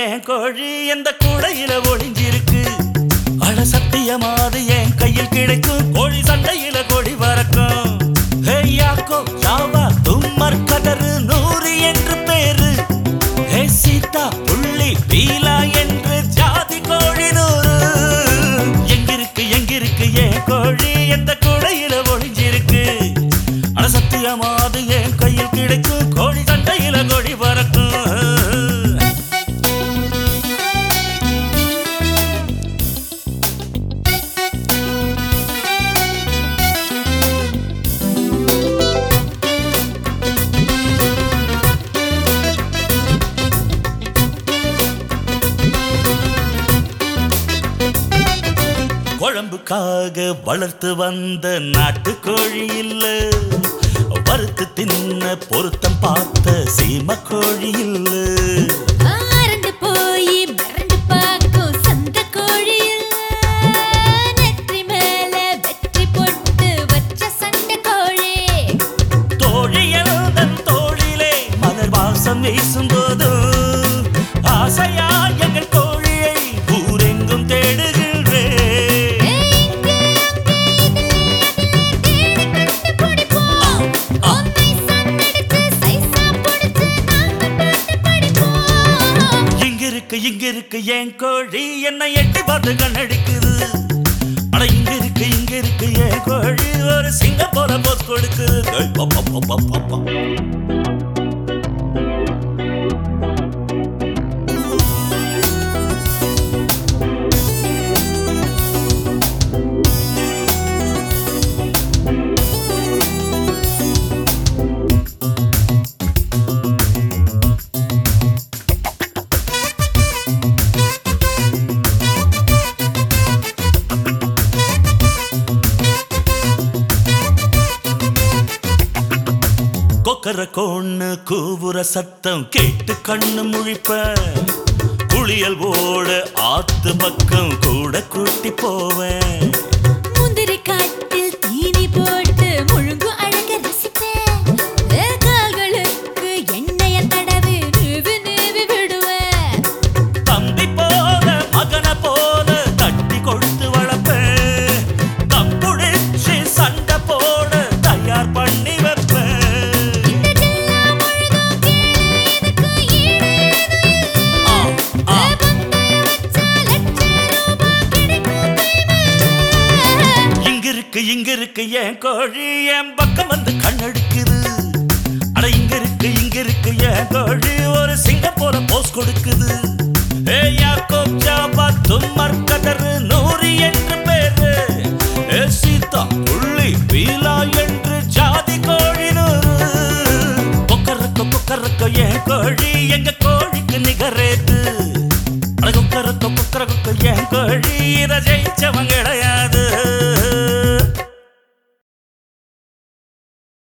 என் கோழி எந்த கூடையில ஒளிஞ்சிருக்கு அட சத்தியமாது என் கையில் கிடைக்கும் கோழி சண்டையில கோழி பறக்கும் ஹே யாக்கோ ஜாவா தும்மர் கதறு நூறு என்று பேரு ஹே சீதா புள்ளி பீலா என்று ஜாதி கோழி நூறு எங்கிருக்கு எங்கிருக்கு என் கோழி எந்த கூடையில ஒளிஞ்சிருக்கு அட சத்தியமாது என் கையில் கிடைக்கும் கோழி சண்டையில கோழி பறக்கும் குழம்புக்காக வளர்த்து வந்த நாட்டுக்கோழி இல்ல வறுத்து தின்ன பொருத்தம் பார்த்த சீம கோழி இல்ல ஆரண்டு போய் மிரண்டு பார்க்கும் சந்த கோழியில் நெற்றி மேல வெற்றி போட்டு வச்ச சண்டை கோழி தோழியல் தன் தோழிலே மலர் வாசம் வீசும் போதும் ஆசையா எங்கள் கோழியை ஊரெங்கும் தேடுகின்றேன் இங்கே அங்கே இதுல அதிலே தேடி கண்டுபிடிப்போம் உன்னை சன்னடிச்சு சைஸா புடிச்சு நாங்க பாட்டு படிப்போம் இங்க இருக்கு இங்க இருக்கு என் கோழி என்னை எட்டி பார்த்து கண்ணடிக்குது அட இங்க இருக்கு இங்க இருக்கு என் கோழி ஒரு சிங்கப்பூர போஸ் கொடுக்குது ஏய், பா, பா, பா, பா, பா, பா. கொக்கர கோன்னு கூவுற சத்தம் கேட்டு கண்ணு முழிப்ப குளியல் ஓட ஆத்து பக்கம் கூட கூட்டி போவேன் முந்திரி காட்டில் தீனி போட்டு முழுங்கு அழக ரசிப்பேன் ஏ கால்களுக்கு எண்ணெய தடவி நீவி நீவி விடுவேன் தம்பி போல மகன போல தட்டி கொடுத்து வளர்ப்பேன் தப்புடிச்சு சண்டை போட தயார் பண்ணி வைப்பேன் இந்த ஜில்லா முழுதும் கீழே இதுக்கு ஈடு ஏதும் ஆ, இல்ல. ஆ. ஏ பந்தய வச்சா லட்ச ரூபாய் கிடைக்கும் கைமே. இங்க இருக்கு இங்க இருக்கு என் கோழி என் பக்கம் வந்து கண்ணெடுக்குது அட இங்க இருக்கு இங்க இருக்கு என் கோழி ஒரு சிங்கப்பூர போஸ் கொடுக்குது ஏ யாக்கோப் ஜாபா தும்மர் கதறு நூறு என்று பேரு ஏ சீதா புள்ளி பீலா என்று ஜாதி கோழி நூறு கொக்கரக்க கொக்கரக்க என் கோழி எங்க கோழிக்கு நிகரேது அட கொக்கரக்க கொக்கரக்க என் கோழி இதை ஜெயிச்சவங்க கிடையாது